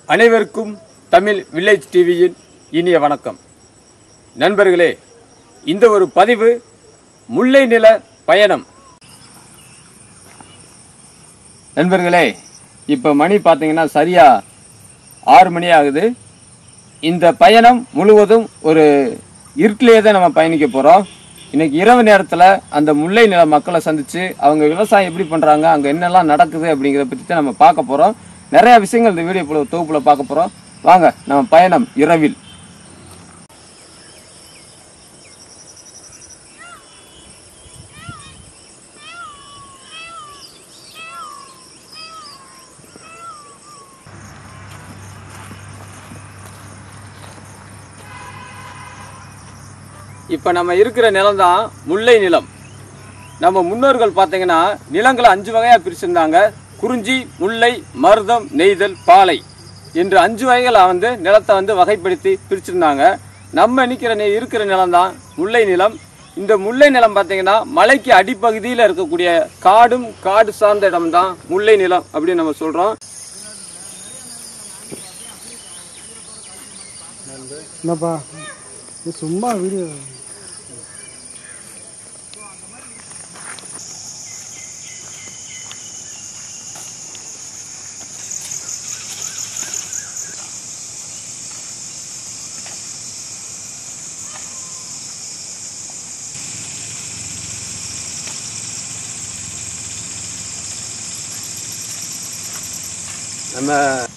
அனைவருக்கும் தமிழ் வில்லேஜ் டிவியின் இனிய வணக்கம் நண்பர்களே இந்த ஒரு பதிவு முல்லை நில பயணம் நண்பர்களே இப்போ மணி பார்த்தீங்கன்னா சரியா ஆறு மணி ஆகுது இந்த பயணம் முழுவதும் ஒரு இருட்டிலேயே தான் நம்ம பயணிக்க போகிறோம் இன்னைக்கு இரவு நேரத்தில் அந்த முல்லை நில மக்களை சந்திச்சு அவங்க விவசாயம் எப்படி பண்ணுறாங்க அங்கே என்னெல்லாம் நடக்குது அப்படிங்கிறத பற்றி தான் நம்ம பார்க்க போகிறோம் நிறைய விஷயங்கள் இந்த வீடியோ தொகுப்பில் பார்க்க போகிறோம் வாங்க நம்ம பயணம் இரவில் இப்போ நம்ம இருக்கிற நிலம் தான் முல்லை நிலம் நம்ம முன்னோர்கள் பார்த்தீங்கன்னா நிலங்களை அஞ்சு வகையாக பிரிச்சிருந்தாங்க குறிஞ்சி முல்லை மருதம் நெய்தல் பாலை என்று அஞ்சு வகைகளை வந்து நிலத்தை வந்து வகைப்படுத்தி பிரிச்சிருந்தாங்க நம்ம நிற்கிற நி- இருக்கிற நிலம் தான் முல்லை நிலம் இந்த முல்லை நிலம் பார்த்தீங்கன்னா மலைக்கு அடிப்பகுதியில் இருக்கக்கூடிய காடும் காடு சார்ந்த இடம் தான் முல்லை நிலம் அப்படின்னு நம்ம சொல்கிறோம் என்னப்பா இது சும்மா வீடியோ நம்ம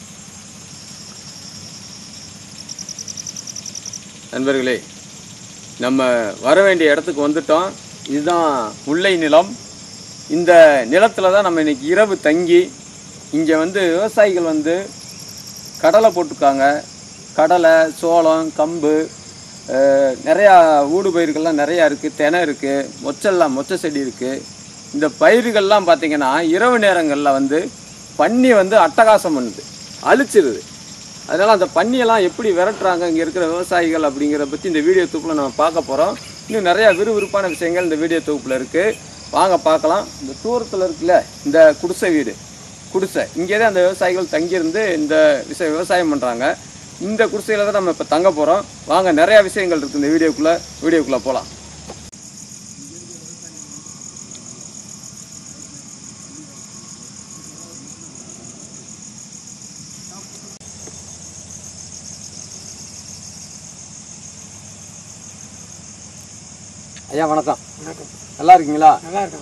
நண்பர்களே நம்ம வர வேண்டிய இடத்துக்கு வந்துட்டோம் இதுதான் முல்லை நிலம் இந்த நிலத்துல தான் நம்ம இன்னைக்கு இரவு தங்கி இங்கே வந்து விவசாயிகள் வந்து கடலை போட்டிருக்காங்க கடலை சோளம் கம்பு அஹ், நிறையா ஊடு பயிர்கள்லாம் நிறையா இருக்குது தெனை இருக்குது மொச்செல்லாம் மொச்சை செடி இருக்குது இந்த பயிர்கள்லாம் பார்த்தீங்கன்னா இரவு நேரங்களில் வந்து பன்னி வந்து அட்டகாசம் பண்ணுது அழிச்சிருது அதனால் அந்த பன்னியெல்லாம் எப்படி விரட்டுறாங்க இங்கே இருக்கிற விவசாயிகள் அப்படிங்கிறத பற்றி இந்த வீடியோ தொகுப்பில் நம்ம பார்க்க போகிறோம் இன்னும் நிறையா விறுவிறுப்பான விஷயங்கள் இந்த வீடியோ தொகுப்பில் இருக்குது வாங்க பார்க்கலாம் இந்த தூரத்தில் இருக்குல்ல இந்த குடிசை வீடு குடிசை இங்கே தான் அந்த விவசாயிகள் தங்கியிருந்து இந்த விஷய விவசாயம் பண்ணுறாங்க இந்த குடிசையில் தான் நம்ம இப்போ தங்க போகிறோம் வாங்க நிறையா விஷயங்கள் இருக்குது இந்த வீடியோக்குள்ளே வீடியோக்குள்ளே போகலாம் ஐயா வணக்கம் வணக்கம் நல்லா இருக்கீங்களா நல்லா இருக்கும்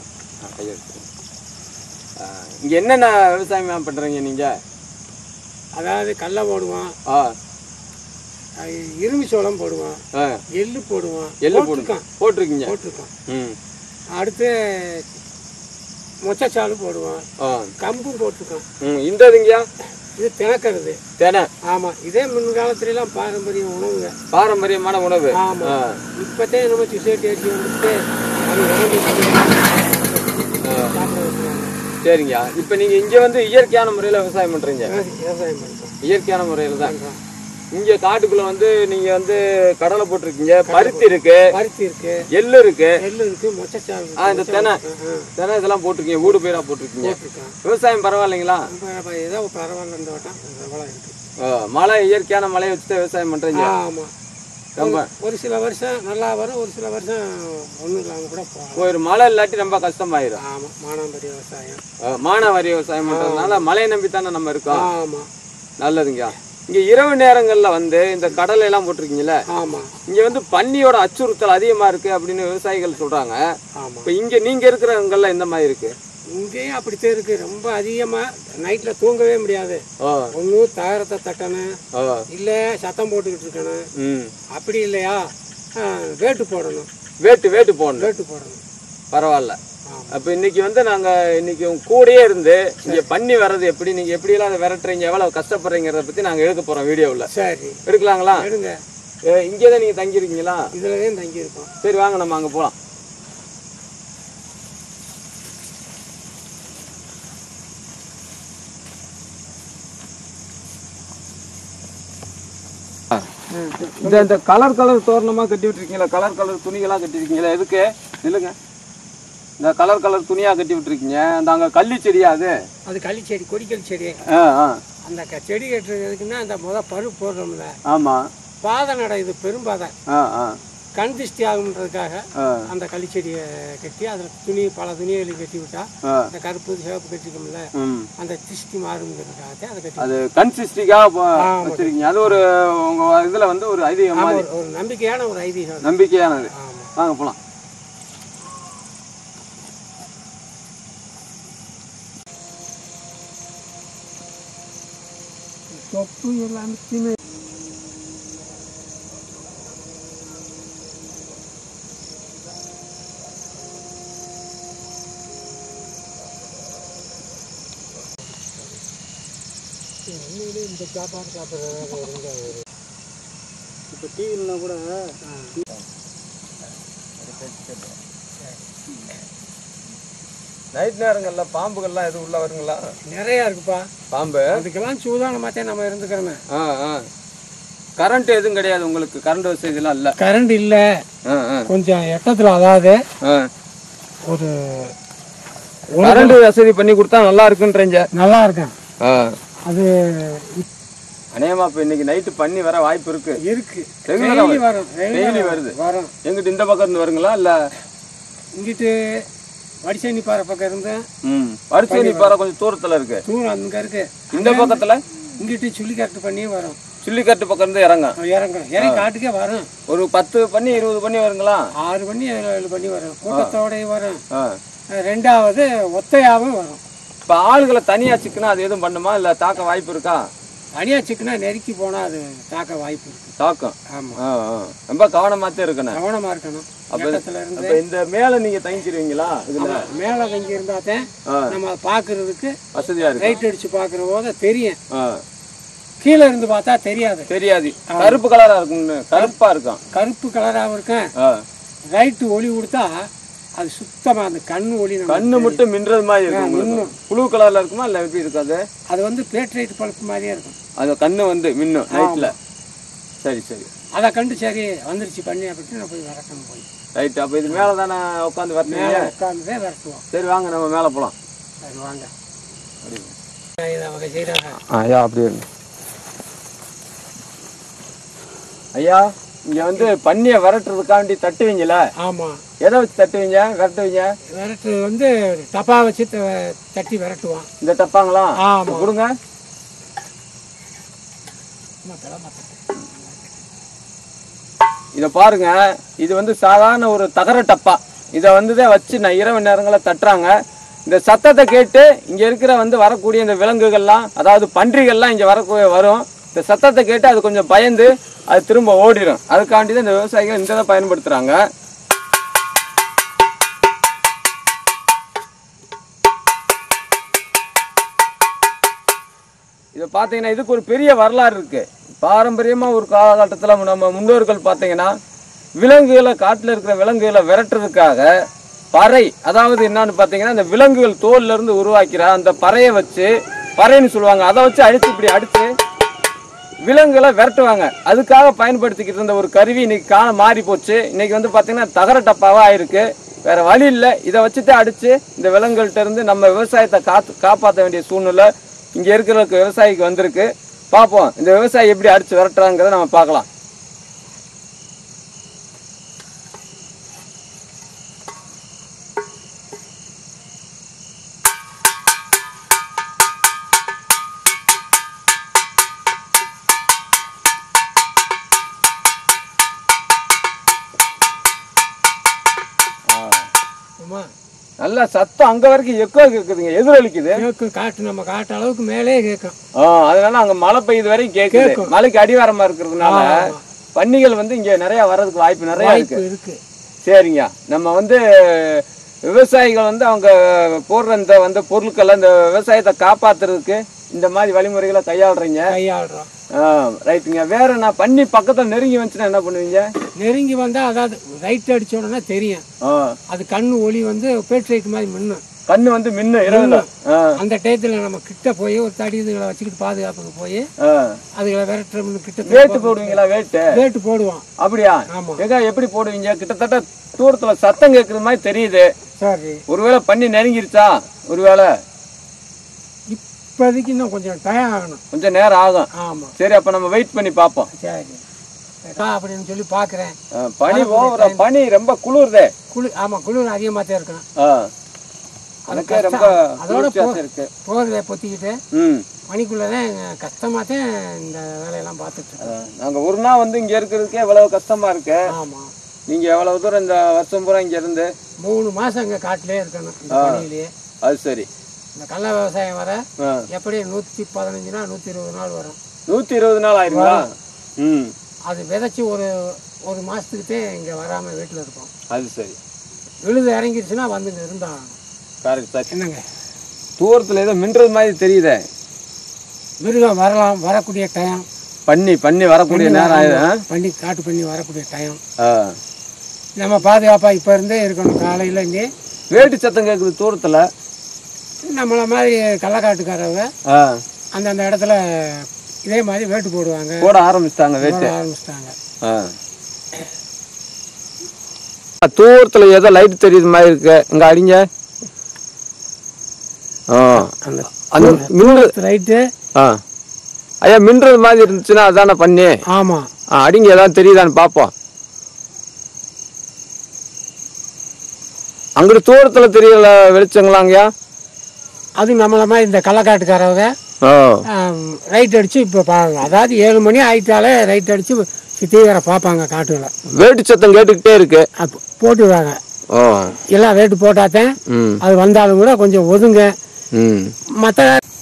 இங்கே என்னென்ன விவசாயம் பண்ணுறீங்க நீங்கள் அதாவது கடலை போடுவோம் ஆ அது இரும்பு சோளம் போடுவோம் ஆ எள்ளு போடுவோம் எள்ளு போடுங்க போட்டிருக்கோம் போட்டிருக்கீங்க போட்டிருக்கோம் ம் அடுத்து மொச்சச்சாலு போடுவோம் ஆ கம்பும் போட்டிருக்கோம் ம் இந்த இதுங்கய்யா இது திணக்கிறது தினை ஆமாம் இதே முன்காலத்துலலாம் பாரம்பரிய உணவுங்க பாரம்பரியமான உணவு ஆமாம் ஆ இப்போத்தே நம்ம சுசைட்டி ஏற்றி வந்துட்டு அது உணவு சாப்பிட வச்சுருவாங்க சரிங்கய்யா இப்போ நீங்கள் இங்கே வந்து இயற்கையான முறையில் விவசாயம் பண்ணுறீங்க விவசாயம் பண்ணுறோம் இயற்கையான முறையில் தான் பண்ணுறோம் இங்கே காட்டுக்குள்ளே வந்து நீங்கள் வந்து கடலை போட்டிருக்கீங்க பருத்தி இருக்கு பருத்தி இருக்கு எள்ளு இருக்கு எள்ளு இருக்கு மொச்சச்சாலு இருக்கு. ஆ இந்த தெனை ஆ, ஆ, தெனை இதெல்லாம் போட்டிருக்கீங்க ஊடு பயிராக போட்டிருக்கீங்க போட்டிருக்கோம் விவசாயம் பரவாயில்லைங்களா ரொம்ப ரொம்ப ஏதோ பரவாயில்ல இந்த வட்டம் பரவாயில்ல இருக்கு ஆ, மழை இயற்கையான மழையை வச்சு தான் விவசாயம் பண்ணுறீங்க ஆமா ரொம்ப ஒரு சில வருஷம் நல்லா வரும் ஒரு சில வருஷம் ஒன்றும் இல்லாமல் கூட போகலாம் ஒரு மழை இல்லாட்டி ரொம்ப கஷ்டமாயிரும் ஆமா மானாம்பரி விவசாயம் ஆ, மானாவாரி விவசாயம் பண்ணுறதுனால மழையை நம்பி தானே நம்ம இருக்கோம் ஆமா நல்லதுங்க இங்கே இரவு நேரங்களில் வந்து இந்த கடலை எல்லாம் போட்டிருக்கீங்கல்ல ஆமா இங்கே வந்து பன்னியோட அச்சுறுத்தல் அதிகமாக இருக்குது அப்படின்னு விவசாயிகள் சொல்கிறாங்க ஆமா இப்போ இங்கே நீங்கள் இருக்கிறவங்கெல்லாம் இந்த மாதிரி இருக்கு இங்கேயும் அப்படித்தான் இருக்கு ரொம்ப அதிகமா நைட்ல தூங்கவே முடியாது ஓ ஒன்று தகரத்தை தட்டணும் ஓ இல்லை சத்தம் போட்டுக்கிட்டு இருக்கணும் ம் அப்படி இல்லையா ஆ, வேட்டு போடணும் வேட்டு வேட்டு போடணும் வேட்டு போடணும் பரவாயில்ல ஆமா அப்போ இன்னைக்கு வந்து நாங்கள் இன்னைக்கு உங்க கூடயே இருந்து இங்கே பண்ணி வர்றது எப்படி நீங்கள் எப்படியெல்லாம் அதை விரட்டுறீங்க எவ்வளோ கஷ்டப்படுறீங்கிறத பற்றி நாங்கள் எடுக்க போகிறோம் வீடியோவில் சரி எடுக்கலாங்களா எடுங்க இங்கே தான் நீங்கள் தங்கியிருக்கீங்களா இதில் தான் தங்கியிருக்கோம் சரி வாங்க நம்ம அங்கே போகலாம் இந்த இந்த கலர் கலர் தோரணமா கட்டி விட்டுருக்கீங்களா கலர் கலர் துணிகளா கட்டிருக்கீங்களா எதுக்கு இல்லைங்க இந்த கலர் கலர் துணியா கட்டி விட்டுருக்கீங்க அந்த அங்க கள்ளி செடியா அது அது களி செடி கொடிக்கல் செடி ஆ ஆ அந்த க- செடி கட்டுறதுக்குன்னா அந்த முத பரு போடுறோம்ல ஆமா பாதை நடை இது பெரும்பாதை ஆ ஆ கண் திருஷ்டி ஆகுன்றதுக்காக ஆ அந்த களிச்செடியை கட்டி அதில் துணி பல துணிகளை கட்டி விட்டா ஆ அந்த கருப்பு சிவப்பு கட்டிக்கோம்ல ம் அந்த திருஷ்டி மாறுங்கிறதுக்காக அதை கட்டி அது கன்சிஸ்டிக்காக ஆமா. வச்சிருக்கீங்க அது ஒரு உங்க இதுல வந்து ஒரு ஐதீகம் ஆமா, மாதிரி ஒரு- ஒரு நம்பிக்கையான ஒரு ஐதீகம் அது. நம்பிக்கையானது ஆமா வாங்க போலாம் தொப்பு எல்லாமே சின்ன உண்மையிலே இந்த சாப்பாடு சாப்பிட்றதாக இருந்தால் ஒரு இப்போ டிவிலனா கூட நைட் நேரங்கள்ல பாம்புகள்லாம் எதுவும் உள்ள வருங்களா நிறையா இருக்குப்பா பாம்பு அதுக்கெல்லாம் சூதானமாத்தே நம்ம இருந்துக்கிறோமே ஆ ஆ கரண்ட் எதுவும் கிடையாது உங்களுக்கு கரண்ட் வசதிலாம் இல்ல கரண்ட் இல்லை ஆ ஆ கொஞ்சம் எட்டத்தில் அதாவது ஆ ஒரு கரண்ட் வசதி பண்ணி கொடுத்தா நல்லா இருக்குன்றீங்க நல்லா இருக்கேன் ஆ அது அநேகமா இப்ப இன்னைக்கு நைட்டு பண்ணி வர வாய்ப்பு இருக்கு இருக்கு Regular ஆ டெய்லி வரும் Daily டெய்லி வருது. வரும் எங்கிட்ட இந்த பக்கம் இருந்து வருங்களா இல்ல இங்கிட்டு வடிசேனி பாறை பக்கம் இருந்து ம் வரிசை பாறை கொஞ்சம் தூரத்துல இருக்கு தூரம் அங்கே இருக்கு இந்த பக்கத்துல இங்கிட்டு சுள்ளி கரெக்ட் பண்ணி வரும் சில்லிக்கட்டு பக்கம் இருந்து இறங்க இறங்கும் இறங்கி காட்டுக்கே வரும் ஒரு பத்து பண்ணி இருபது பண்ணி வருங்களா ஆறு பண்ணி ஏழு ஏழு பண்ணி வரும் கூட்டத்தோடய வரும் ஆ ரெண்டாவது ஒத்தையாவும் வரும் இப்ப ஆளுகளை தனியா சிக்கனா அது எதுவும் பண்ணுமா இல்ல தாக்க வாய்ப்பு இருக்கா தனியாக சிக்கனா நெருக்கி போனால் அது தாக்க வாய்ப்பு இருக்கு தாக்கம் ஆமாம் ஆ, ஆ. ரொம்ப கவனமாத்தே இருக்கணும் கவனமாக இருக்கணும் எட்டத்துல இருந்து அப்ப இந்த மேல நீங்க தங்கிச்சிருவீங்களா இதுல மேலே தங்கி இருந்தாதான் ஆ, நம்ம அதை பார்க்கறதுக்கு வசதியா இருக்கு லைட் அடிச்சு பார்க்குற போது தெரியும் ஆ, கீழே இருந்து பார்த்தா தெரியாது தெரியாது கருப்பு கலரா இருக்கும்னு கருப்பா இருக்கும் கருப்பு கலராகவும் இருக்கும் ஆ, லைட்டு ஒளி கொடுத்தா அது சுத்தமா அந்த கண்ணு ஒளி நம்ம கண்ணு மட்டும் மின்றது மாதிரி இருக்கும் உங்களுக்கு ப்ளூ கலர்ல இருக்குமா இல்ல எப்படி இருக்காது அது வந்து பேட்ரைட் பல்ப் மாதிரியே இருக்கும் அது கண்ணு வந்து மின்னும் நைட்ல சரி சரி அதை கண்டு சரி வந்துருச்சு பண்ணி அப்படின்னு நான் போய் விரட்டணும் போய் ரைட் அப்ப இது மேல தானே உட்காந்து வரணும் மேலே உட்காந்துதே விரட்டுவோம் சரி வாங்க நம்ம மேல போலாம் சரி வாங்க இதை அவங்க செய்கிறாங்க ஐயா அப்படியே ஐயா இங்க வந்து பன்னிய விரட்டுறதுக்காண்டி தட்டுவீங்கல்ல ஆமா எதை வச்சு தட்டுவீங்க விரட்டுவீங்க விரட்டு வந்து டப்பா வச்சு த- தட்டி விரட்டுவான் இந்த டப்பாங்களா ஆமா கொடுங்க சும்மா கிளம்ப இத பாருங்க இது வந்து சாதாரண ஒரு தகர டப்பா இதை வந்து வச்சு நான் இரவு நேரங்களில் தட்டுறாங்க இந்த சத்தத்தை கேட்டு இங்க இருக்கிற வந்து வரக்கூடிய இந்த விலங்குகள்லாம் அதாவது பன்றிகள்லாம் இங்க வரக்கூடிய வரும் இந்த சத்தத்தை கேட்டு அது கொஞ்சம் பயந்து அது திரும்ப ஓடிடும் அதுக்காண்டி தான் இந்த விவசாயிகள் இந்த இதை பயன்படுத்துறாங்க இதை பார்த்தீங்கன்னா இதுக்கு ஒரு பெரிய வரலாறு இருக்கு பாரம்பரியமா ஒரு காலகட்டத்தில் நம்ம முன்னோர்கள் பார்த்தீங்கன்னா விலங்குகளை காட்டில் இருக்கிற விலங்குகளை விரட்டுறதுக்காக பறை அதாவது என்னன்னு பார்த்தீங்கன்னா இந்த விலங்குகள் தோல்ல இருந்து உருவாக்கிற அந்த பறையை வச்சு பறைன்னு சொல்லுவாங்க அதை வச்சு அடிச்சு இப்படி அடிச்சு விலங்குகளை விரட்டுவாங்க அதுக்காக பயன்படுத்திக்கிட்டு இருந்த ஒரு கருவி இன்னைக்கு காண மாறி போச்சு இன்னைக்கு வந்து பார்த்தீங்கன்னா தகர டப்பாவா ஆயிருக்கு வேற வழி இல்லை இதை வச்சுட்டு அடிச்சு இந்த விலங்குகள்ட்ட இருந்து நம்ம விவசாயத்தை காத்து காப்பாற்ற வேண்டிய சூழ்நிலை இங்க இருக்கிற விவசாயிக்கு வந்திருக்கு பார்ப்போம் இந்த விவசாயி எப்படி அடிச்சு விரட்டுறாங்கிறத நம்ம பார்க்கலாம் ஆமா நல்லா சத்தம் அங்க வரைக்கும் எக்கோ கேக்குதுங்க எதிரொலிக்குது கேட்கும் காட்டு நம்ம காட்டு அளவுக்கு மேலே கேட்கும் ஆ, அதனால அங்க மழை பெய்யுது வரைக்கும் கேக்குது கேக்கும். மலைக்கு அடிவாரமா இருக்கிறதுனால ஆமா. பன்னிகள் வந்து இங்க நிறைய வர்றதுக்கு வாய்ப்பு நிறைய இருக்கு வாய்ப்பு இருக்கு சரிங்க நம்ம வந்து விவசாயிகள் வந்து அவங்க போடுற இந்த வந்து பொருட்களை இந்த விவசாயத்தை காப்பாத்துறதுக்கு இந்த மாதிரி வழிமுறைகளை கையாளுறீங்க கையாளுறோம் ஆ, ரைட்டுங்க வேற நான் பண்ணி பக்கத்துல நெருங்கி வந்துச்சுன்னா என்ன பண்ணுவீங்க நெருங்கி வந்தா அதாவது லைட் அடிச்ச உடனே தெரியும் ஆ, அது கண்ணு ஒளி வந்து பேட்ரைட் மாதிரி மின்னும் கண்ணு வந்து மின்ன இரவுல ஆ, அந்த டயத்துல நம்ம கிட்ட போய் ஒரு தடி இதுகளை வச்சுக்கிட்டு பாதுகாப்புக்கு போய் ஆ. அதுகளை விரட்டுறோம்னு கிட்ட வேட்டு போடுவீங்களா வேட்டு வேட்டு போடுவோம் அப்படியா ஆமா எங்க எப்படி போடுவீங்க கிட்டத்தட்ட தூரத்துல சத்தம் கேட்கற மாதிரி தெரியுது சரி ஒருவேளை பண்ணி நெருங்கிருச்சா ஒருவேளை இப்போதைக்கு இன்னும் கொஞ்சம் டயம் ஆகணும் கொஞ்சம் நேரம் ஆகும் ஆமாம் சரி அப்ப நம்ம வெயிட் பண்ணி பார்ப்போம் சரி ஆ, அப்படின்னு சொல்லி பார்க்குறேன் ஆ, பனி ஓவர பனி ரொம்ப குளிருதே குளிர் ஆமாம் குளிர் அதிகமாக தான் இருக்கணும் ஆ எனக்கே ரொம்ப அதோட குளிர்ச்சியா போ- இருக்கு போகிறத பொத்திக்கிட்டு ம் பனிக்குள்ளே தான் கஷ்டமாக தான் இந்த வேலையெல்லாம் பார்த்துட்டு ஆ, இருக்கேன் நாங்க ஒரு நாள் வந்து இங்க இருக்கிறதுக்கே இவ்வளவு கஷ்டமா இருக்கு ஆமாம் நீங்க எவ்வளவு தூரம் இந்த வருஷம் பூரா இங்க இருந்து மூணு மாதம் இங்கே காட்டிலே இருக்கணும் இந்த பனியிலேயே அது சரி இந்த கடல விவசாயம் வர ஆ. எப்படி நூற்றி பதினஞ்சு நாள் நூற்றி இருபது நாள் வரும் நூத்தி இருபது நாள் ஆயிருங்களா ம் அது விதைச்சி ஒரு ஒரு மாதத்துக்கிட்டே இங்கே வராமல் வீட்டில் இருப்போம் அது சரி விழுது இறங்கிருச்சுன்னா வந்து இங்கே இருந்தாகணும் கரெக்ட் சார் என்னங்க தூரத்துல ஏதோ மின்றது மாதிரி தெரியுதே மிருகம் வரலாம் வரக்கூடிய டைம் பண்ணி பண்ணி வரக்கூடிய நேரம் ஆயுது ஆ? பண்ணி காட்டு பண்ணி வரக்கூடிய டைம் ஆ. நம்ம பாதுகாப்பாக இப்போ இருந்தே இருக்கணும் காலையில் இங்கே வேட்டு சத்தம் கேக்குது தூரத்துல நம்மளை மாதிரி கள்ளக்காட்டுக்காரவங்க ஆ. அந்தந்த இடத்துல இதே மாதிரி வேட்டு போடுவாங்க போட ஆரம்பிச்சிட்டாங்க வேட்டு போட ஆரம்பிச்சிட்டாங்க ஆ. தூரத்துல ஏதோ லைட் தெரியுது மாதிரி இருக்கு இங்க அடிங்க ஆ. அந்த அந்த மின்னு ரைட்டு ஆ. ஐயா மின்றது மாதிரி இருந்துச்சுன்னா அதானே பண்ணி ஆமாம் ஆ, அடிங்க ஏதாவது தெரியுதான்னு பார்ப்போம் அங்கிட்டு தூரத்துல தெரியல வெளிச்சங்களாங்கய்யா அது நம்மளை மாதிரி இந்த கள்ளக்காட்டுக்காரவங்க ஓ ரைட் அடித்து இப்போ பா அதாவது ஏழு மணி ஆயிட்டாலே ரைட் அடித்து தீவிர பார்ப்பாங்க காட்டுல வேட்டு சத்தம் கேட்டுக்கிட்டே இருக்கு அப்போ போட்டுடுவாங்க ஓ எல்லாம் ரேட்டு போட்டாதான் ம் அது வந்தாலும் கூட கொஞ்சம் ஒதுங்க ம் மற்ற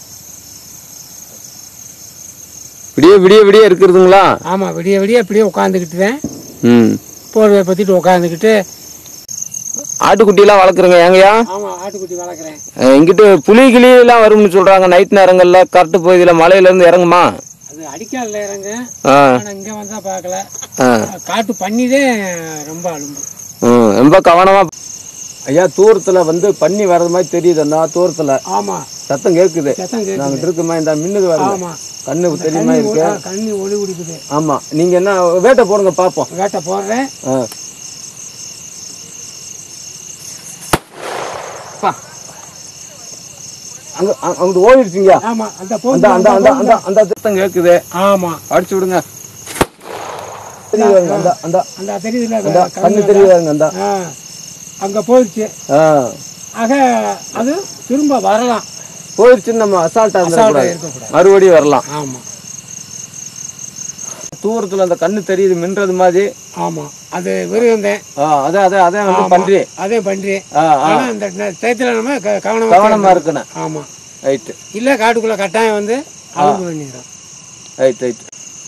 விடிய விடிய விடிய இருக்கிறதுங்களா ஆமாம் விடிய விடிய இப்படியே உட்காந்துக்கிட்டு தான் ம் போர்வை பற்றிட்டு உட்காந்துக்கிட்டு ஆட்டுக்குட்டிலாம் வளர்க்குறங்க ஏங்கய்யா ஆமாம் ஆட்டுக்குட்டி வளர்க்குறேன் அஹ் இங்கிட்டு புலி கிளியெல்லாம் வரும்னு சொல்றாங்க நைட் நேரங்கள்ல கரெக்ட் பகுதியில் மலையில இருந்து இறங்குமா அது அடிக்காதுல இறங்க ஆ ஆனால் இங்கே வந்தால் பார்க்கல ஆ காட்டு பண்ணிதே ரொம்ப அலும்பு ம், ரொம்ப கவனமா ஐயா தூரத்துல வந்து பண்ணி வர்றது மாதிரி தெரியுது அந்த தூரத்துல ஆமாம் சத்தம் கேக்குது சத்தம் கேட்குது நாங்க இருக்குமா இந்த மின்னுது வருது ஆமாம் கண்ணு தெரியுமா கண்ணி இருக்கு ஒ- கண்ணி ஒளி குடிக்குது ஆமா நீங்க என்ன வேட்டை போடுங்க பாப்போம் வேட்டை போடுறேன் ஆ. பா. அங்க அங்க- அங்கிட்டு ஓடிடுச்சுங்க ஆமாம் அந்த அந்த போகுது அந்த அந்த அந்த அந்த சத்தம் கேக்குது ஆமாம் அடிச்சு விடுங்க தெரியுது அந்த அந்த அந்த தெரியுதுல அந்த அது கண்ணு தெரியுதுங்க அந்த ஆ அங்கே போயிடுச்சு ஆ. ஆக அது திரும்ப வரலாம் போயிடுச்சுன்னு நம்ம அசால்ட்டா அசால்ட்டா இருந்தக்கூடாது இருக்கக்கூடாது மறுபடியும் வரலாம் ஆமாம் தூரத்துல அந்த கண்ணு தெரியுது மின்றது மாதிரி ஆமாம் அது விருகந்தேன் ஆ, அதே அதே அதே வந்து பன்றி அதே பண்றி ஆ, ஆ. ஆனால் அந்த டயத்தில் நம்ம க- கவனமா கவனமா இருக்கணும் ஆமாம் ரைட்டு இல்லை காட்டுக்குள்ளே கட்டாயம் வந்து அழுந்து பண்ணிடும் ரைட் ரைட்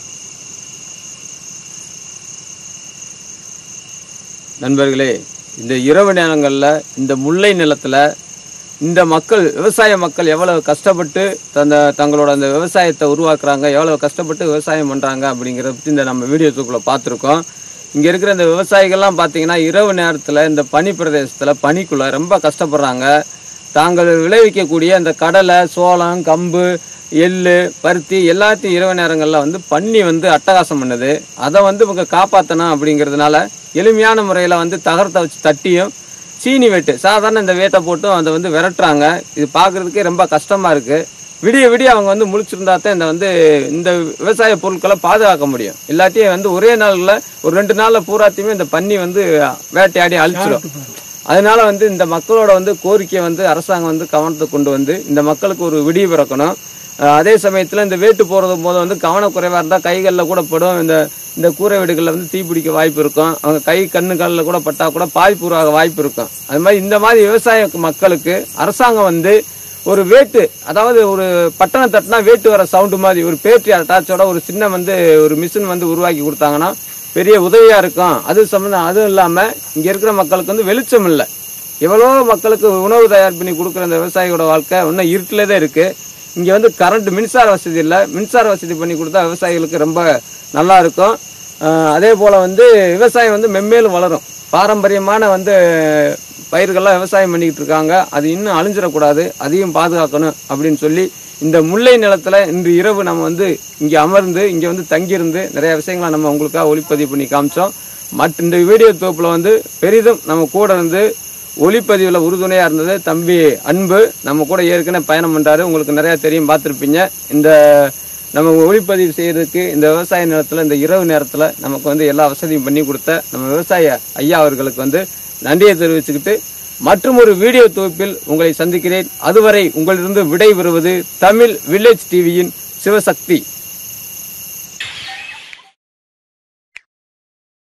நண்பர்களே இந்த இரவு நேரங்களில் இந்த முல்லை நிலத்தில் இந்த மக்கள் விவசாய மக்கள் எவ்வளவு கஷ்டப்பட்டு தந்த தங்களோட அந்த விவசாயத்தை உருவாக்குறாங்க எவ்வளவு கஷ்டப்பட்டு விவசாயம் பண்ணுறாங்க அப்படிங்கிறத பற்றி இந்த நம்ம வீடியோத்துக்குள்ளே பார்த்துருக்கோம் இங்கே இருக்கிற இந்த விவசாயிகள்லாம் பார்த்தீங்கன்னா இரவு நேரத்தில் இந்த பனி பிரதேசத்தில் பனிக்குள்ளே ரொம்ப கஷ்டப்படுறாங்க தாங்கள் விளைவிக்கக்கூடிய அந்த கடலை சோளம் கம்பு எள்ளு பருத்தி எல்லாத்தையும் இரவு நேரங்களில் வந்து பன்னி வந்து அட்டகாசம் பண்ணுது அதை வந்து இவங்க காப்பாற்றணும் அப்படிங்கிறதுனால எளிமையான முறையில் வந்து தகரத்தை வச்சு தட்டியும் சீனி வெட்டு சாதாரண இந்த வேட்டை போட்டும் அதை வந்து விரட்டுறாங்க இது பார்க்குறதுக்கே ரொம்ப கஷ்டமாக இருக்குது விடிய விடிய அவங்க வந்து முழிச்சிருந்தா தான் இந்த வந்து இந்த விவசாய பொருட்களை பாதுகாக்க முடியும் இல்லாட்டியும் வந்து ஒரே நாளில் ஒரு ரெண்டு நாளில் பூராத்தையுமே இந்த பன்னி வந்து வேட்டையாடி அழிச்சிடும் அதனால வந்து இந்த மக்களோட வந்து கோரிக்கையை வந்து அரசாங்கம் வந்து கவனத்துக்கு கொண்டு வந்து இந்த மக்களுக்கு ஒரு விடிவு பிறக்கணும் அஹ் அதே சமயத்தில் இந்த வேட்டு போகிறது போது வந்து கவனக்குறைவாக இருந்தால் கைகளில் கூட படும் இந்த இந்த கூரை வீடுகளில் வந்து தீப்பிடிக்க வாய்ப்பு இருக்கும் அவங்க கை கண்ணுகளில் கூட பட்டா கூட பாதிப்பு உருவாக வாய்ப்பு இருக்கும் அது மாதிரி இந்த மாதிரி விவசாய மக்களுக்கு அரசாங்கம் வந்து ஒரு வேட்டு அதாவது ஒரு பட்டணம் தட்டினா வேட்டு வர சவுண்டு மாதிரி ஒரு பேட்டரி அட்டாச்சோட ஒரு சின்ன வந்து ஒரு மிஷின் வந்து உருவாக்கி கொடுத்தாங்கன்னா பெரிய உதவியா இருக்கும் அது சம்பந்தம் அதுவும் இல்லாம இங்க இருக்கிற மக்களுக்கு வந்து வெளிச்சம் இல்லை எவ்வளோ மக்களுக்கு உணவு தயார் பண்ணி கொடுக்குற இந்த விவசாயியோட வாழ்க்கை இன்னும் இருட்டிலே தான் இருக்கு இங்க வந்து கரண்ட் மின்சார வசதி இல்லை மின்சார வசதி பண்ணி கொடுத்தா விவசாயிகளுக்கு ரொம்ப நல்லா இருக்கும் அஹ் அதே போல வந்து விவசாயம் வந்து மென்மேலும் வளரும் பாரம்பரியமான வந்து பயிர்கள்லாம் விவசாயம் பண்ணிக்கிட்டு இருக்காங்க அது இன்னும் அழிஞ்சிடக்கூடாது அதையும் பாதுகாக்கணும் அப்படின்னு சொல்லி இந்த முல்லை நிலத்துல இன்று இரவு நம்ம வந்து இங்க அமர்ந்து இங்க வந்து தங்கியிருந்து நிறைய விஷயங்களை நம்ம உங்களுக்காக ஒளிப்பதிவு பண்ணி காமிச்சோம் மற்ற இந்த வீடியோ தொகுப்புல வந்து பெரிதும் நம்ம கூட இருந்து ஒளிப்பதிவில் உறுதுணையா இருந்தது தம்பி அன்பு நம்ம கூட ஏற்கனவே பயணம் பண்றாரு உங்களுக்கு நிறைய தெரியும் பார்த்துருப்பீங்க இந்த நம்ம ஒளிப்பதிவு செய்யறதுக்கு இந்த விவசாய நிலத்துல இந்த இரவு நேரத்துல நமக்கு வந்து எல்லா வசதியும் பண்ணி கொடுத்த நம்ம விவசாய ஐயா அவர்களுக்கு வந்து நன்றியை தெரிவிச்சுக்கிட்டு மற்றும் ஒரு வீடியோ தொகுப்பில் உங்களை சந்திக்கிறேன் அதுவரை உங்களிலிருந்து விடை பெறுவது தமிழ் வில்லேஜ் டிவியின் சிவசக்தி